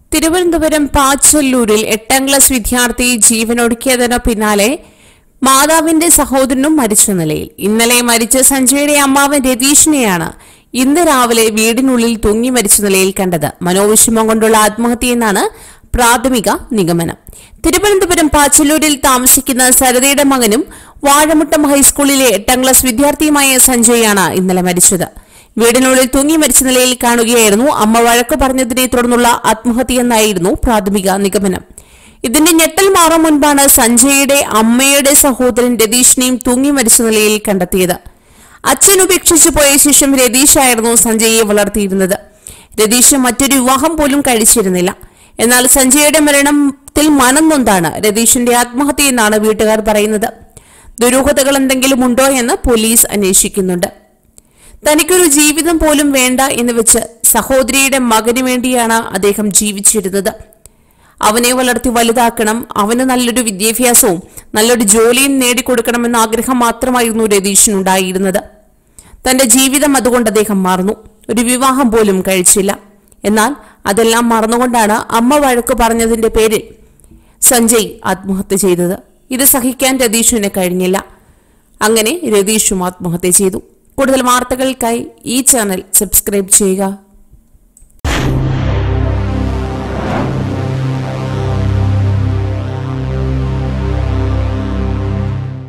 തിരുവനന്തപുരം പാച്ചല്ലൂരിൽ എട്ടാം ക്ലാസ് വിദ്യാർത്ഥി ജീവനൊടുക്കിയതിന് പിന്നാലെ മാതാവിന്റെ സഹോദരനും മരിച്ച നിലയിൽ ഇന്നലെ മരിച്ച സഞ്ജയുടെ അമ്മാവൻ രതീഷിനെയാണ് ഇന്ന് രാവിലെ വീടിനുള്ളിൽ തൂങ്ങി മരിച്ച നിലയിൽ കണ്ടത് മനോവിഷമം കൊണ്ടുള്ള ആത്മഹത്യയെന്നാണ് പ്രാഥമിക നിഗമനം തിരുവനന്തപുരം പാച്ചല്ലൂരിൽ താമസിക്കുന്ന സരതയുടെ മകനും വാഴമുട്ടം ഹൈസ്കൂളിലെ എട്ടാം ക്ലാസ് വിദ്യാർത്ഥിയുമായ സഞ്ജയാണ് ഇന്നലെ മരിച്ചത് വീടിനുള്ളിൽ തൂങ്ങി മരിച്ച നിലയിൽ കാണുകയായിരുന്നു അമ്മ വഴക്ക് പറഞ്ഞതിനെ തുടർന്നുള്ള ആത്മഹത്യയെന്നായിരുന്നു പ്രാഥമിക നിഗമനം ഇതിന്റെ ഞെട്ടൽ മാറും മുൻപാണ് സഞ്ജയുടെ അമ്മയുടെ സഹോദരൻ രതീഷിനെയും തൂങ്ങി മരിച്ച നിലയിൽ കണ്ടെത്തിയത് അച്ഛൻ ഉപേക്ഷിച്ചു പോയ ശേഷം രതീഷായിരുന്നു സഞ്ജയെ വളർത്തിയിരുന്നത് രതീഷ് മറ്റൊരു വിവാഹം പോലും കഴിച്ചിരുന്നില്ല എന്നാൽ സഞ്ജയുടെ മരണത്തിൽ മനം നൊന്താണ് രതീഷിന്റെ ആത്മഹത്യയെന്നാണ് വീട്ടുകാർ പറയുന്നത് ദുരൂഹതകൾ എന്തെങ്കിലും ഉണ്ടോ എന്ന് പോലീസ് അന്വേഷിക്കുന്നുണ്ട് തനിക്കൊരു ജീവിതം പോലും വേണ്ട എന്ന് വെച്ച് സഹോദരിയുടെ മകന് വേണ്ടിയാണ് അദ്ദേഹം ജീവിച്ചിരുന്നത് അവനെ വളർത്തി വലുതാക്കണം അവന് നല്ലൊരു വിദ്യാഭ്യാസവും നല്ലൊരു ജോലിയും നേടിക്കൊടുക്കണമെന്ന ആഗ്രഹം മാത്രമായിരുന്നു രതീഷിനുണ്ടായിരുന്നത് തന്റെ ജീവിതം അതുകൊണ്ട് അദ്ദേഹം മറന്നു ഒരു വിവാഹം പോലും കഴിച്ചില്ല എന്നാൽ അതെല്ലാം മറന്നുകൊണ്ടാണ് അമ്മ വഴക്ക് പറഞ്ഞതിന്റെ പേരിൽ സഞ്ജയ് ആത്മഹത്യ ചെയ്തത് ഇത് സഹിക്കാൻ രതീഷിന് കഴിഞ്ഞില്ല അങ്ങനെ രതീഷും ആത്മഹത്യ ചെയ്തു കൂടുതൽ വാർത്തകൾക്കായി ഈ ചാനൽ സബ്സ്ക്രൈബ് ചെയ്യുക